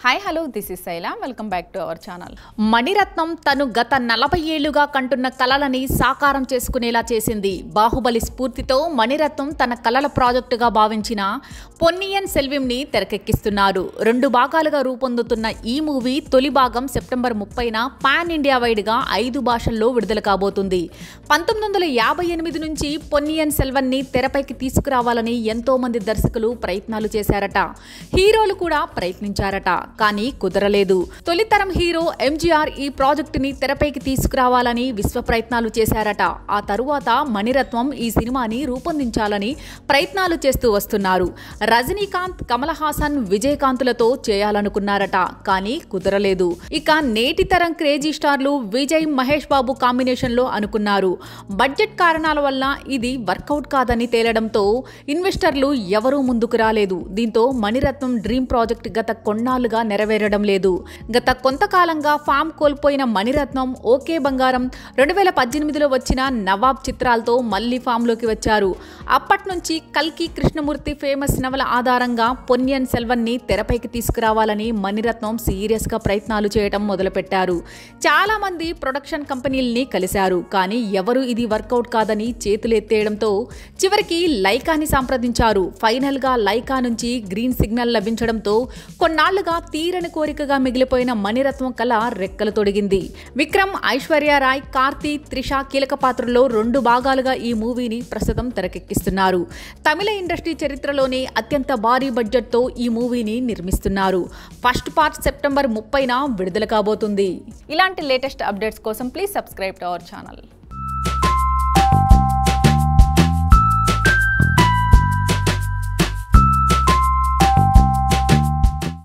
hi hello this is Shaila welcome back to our channel Mani Ratnam తను గత నలభై ఏళ్లుగా కంటున్న కలలని సాకారం చేసుకునేలా చేసింది బాహుబలి స్ఫూర్తితో మణిరత్నం తన కలల ప్రాజెక్టుగా భావించిన పొన్నియన్ సెల్వింని తెరకెక్కిస్తున్నారు రెండు భాగాలుగా రూపొందుతున్న ఈ మూవీ తొలి భాగం సెప్టెంబర్ ముప్పైన పాన్ ఇండియా వైడ్గా ఐదు భాషల్లో విడుదల కాబోతుంది పంతొమ్మిది వందల యాభై ఎనిమిది నుంచి పొన్నియన్ సెల్వన్ని తెరపైకి తీసుకురావాలని ఎంతో మంది దర్శకులు ప్రయత్నాలు చేశారట హీరోలు కూడా ప్రయత్నించారట కానీ కుదరలేదు తొలితరం హీరో ఎంజీఆర్ ఈ ప్రాజెక్టుని తెరపైకి తీసుకురావాలని విశ్వ ప్రయత్నాలు చేశారట ఆ తరువాత మణిరత్నం ఈ సినిమాని రూపొందించాలని ప్రయత్నాలు చేస్తూ వస్తున్నారు రజనీకాంత్ కమల్ హాసన్ విజయకాంత్లతో చేయాలనుకున్నారట కానీ కుదరలేదు ఇక నేటి తరం క్రేజీ స్టార్లు విజయ్ మహేష్ బాబు కాంబినేషన్ లో అనుకున్నారు బడ్జెట్ కారణాల వల్ల ఇది వర్కౌట్ కాదని తేలడంతో ఇన్వెస్టర్లు ఎవరూ ముందుకు రాలేదు దీంతో మణిరత్నం డ్రీమ్ ప్రాజెక్ట్ గత కొన్నాళ్లుగా నెరవేరడం లేదు గత కొంతకాలంగా ఫామ్ కోల్పోయిన మణిరత్నం ఓకే బంగారం రెండు వేల పద్దెనిమిదిలో వచ్చిన నవాబ్ చిత్రాలతో మళ్లీ ఫామ్లోకి వచ్చారు అప్పటి నుంచి కల్కి కృష్ణమూర్తి ఫేమస్ నవల ఆధారంగా పొన్నియన్ సెల్వన్ని తెరపైకి తీసుకురావాలని మణిరత్నం సీరియస్గా ప్రయత్నాలు చేయడం మొదలుపెట్టారు చాలా మంది ప్రొడక్షన్ కంపెనీల్ని కలిశారు కానీ ఎవరు ఇది వర్కౌట్ కాదని చేతులు ఎత్తేయడంతో చివరికి లైకాని సంప్రదించారు ఫైనల్ గా లైకా నుంచి గ్రీన్ సిగ్నల్ లభించడంతో కొన్నాళ్లుగా తీరని కోరికగా మిగిలిపోయిన మణిరత్నం కళ రెక్కలు తొడిగింది విక్రమ్ ఐశ్వర్యరాయ్ కార్తీ త్రిష కీలక పాత్రల్లో రెండు భాగాలుగా ఈ మూవీని ప్రస్తుతం తెరకెక్కిస్తున్నారు తమిళ ఇండస్ట్రీ చరిత్రలోనే అత్యంత భారీ బడ్జెట్తో ఈ మూవీని నిర్మిస్తున్నారు ఫస్ట్ పార్ట్ సెప్టెంబర్ ముప్పైన విడుదల కాబోతుంది ఇలాంటి లేటెస్ట్ అప్డేట్స్ కోసం please subscribe to our channel